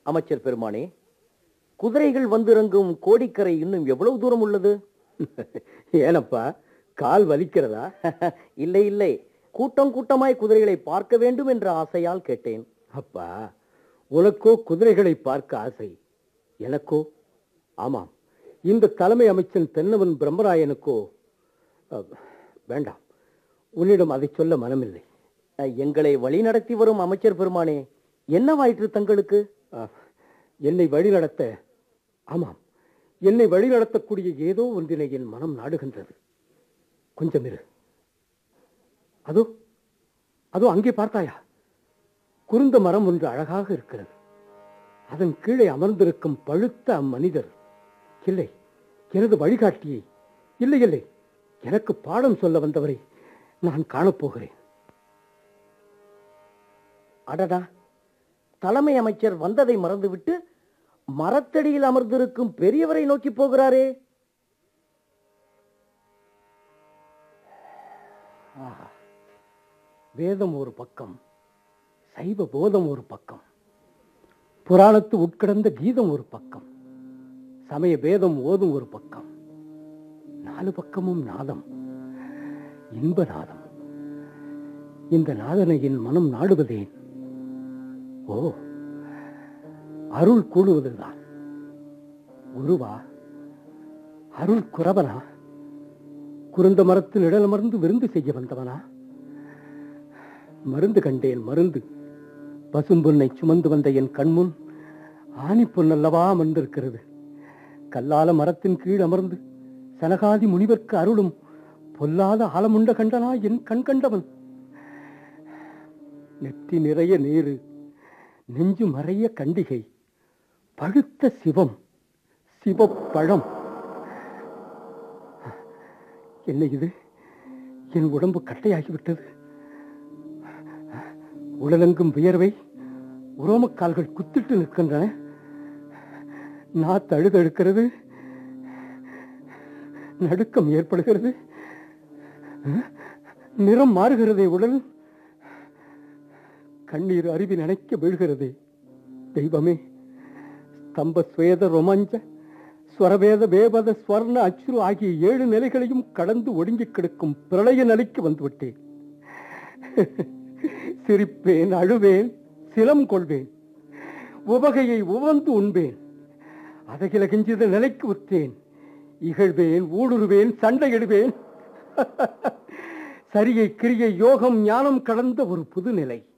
அமைச்சர் பெருமானே குதிரைகள் வந்திறங்கும் கோடிக்கரை இன்னும் எவ்வளவு தூரம் உள்ளது ஏனப்பா கால் வலிக்கிறதா இல்லை இல்லை கூட்டம் கூட்டமாய் குதிரைகளை பார்க்க வேண்டும் என்ற ஆசையால் கேட்டேன் அப்பா உனக்கோ குதிரைகளை பார்க்க ஆசை எனக்கோ ஆமாம் இந்த தலைமை அமைச்சன் தென்னவன் பிரம்மராயனுக்கோ அ, வேண்டாம் உன்னிடம் அதை சொல்ல மனமில்லை அஹ், எங்களை வழிநடத்தி வரும் அமைச்சர் பெருமானே என்னவாயிற்று தங்களுக்கு அ, என்னை வழிநடத்த ஆமாம் என்னை வழிநடத்தக்கூடிய ஏதோ ஒன்றினை என் மனம் நாடுகின்றது கொஞ்சம் இரு அதோ அதோ அங்கே பார்த்தாயா குருந்த மரம் ஒன்று அழகாக இருக்கிறது அதன் கீழே அமர்ந்திருக்கும் பழுத்த அம்மனிதர் இல்லை எனது வழிகாட்டியை இல்லை இல்லை எனக்கு பாடம் சொல்ல வந்தவரை நான் காணப்போகிறேன் அடடா தலைமை அமைச்சர் வந்ததை மறந்துவிட்டு மரத்தடியில் அமர்ந்திருக்கும் பெரியவரை நோக்கி போகிறாரே ஆஹா. வேதம் ஒரு பக்கம் சைவ போதம் ஒரு பக்கம் புராணத்து உட்கிடந்த கீதம் ஒரு பக்கம் சமய பேதம் ஓதும் ஒரு பக்கம் நாலு பக்கமும் நாதம் இன்ப நாதம் இந்த நாதனை என் மனம் நாடுவதேன் ஓ அருள் கூடுவதுதான் குருவா அருள் குறவனா குருந்த மரத்து நிழலமர்ந்து விருந்து செய்ய வந்தவனா மருந்து கண்டேன் மருந்து பசும்பொன்னை சுமந்து வந்த என் கண்முன் ஆணி பொன்னல்லவா அமர்ந்திருக்கிறது கல்லால மரத்தின் கீழ் அமர்ந்து சனகாதி முனிவர்க்கு அருளும் பொல்லாத ஆலமுண்ட கண்டனா என் கண் கண்டவன் நெற்றி நிறைய நீரு நெஞ்சு மறைய கண்டிகை பழுத்த சிவம் சிவப்பழம் என்ன இது என் உடம்பு கட்டையாகிவிட்டது உடலெங்கும் வியர்வை உரோமக்கால்கள் குத்திட்டு நிற்கின்றன நாத்து அழுதழுக்கிறது நடுக்கம் ஏற்படுகிறது அஹ், நிறம் மாறுகிறதே உடல் கண்ணீர் அருவி நினைக்க வீழ்கிறதே தெய்வமே ஸ்தம்ப ஸ்வேத ரொமாஞ்ச ஸ்வரவேத வேபத ஸ்வர்ண அச்சுரு ஆகிய ஏழு நிலைகளையும் கடந்து ஒடுங்கிக் கிடக்கும் பிரளய நிலைக்கு வந்துவிட்டேன் சிரிப்பேன் அழுவேன் சிலம் கொள்வேன் உவகையை உவந்து உண்பேன் அதகில கெஞ்சித நிலைக்கு உற்றேன் இகழ்வேன் ஊடுருவேன் சண்டையிடுவேன் சரியை கிரியை யோகம் ஞானம் கடந்த ஒரு புது நிலை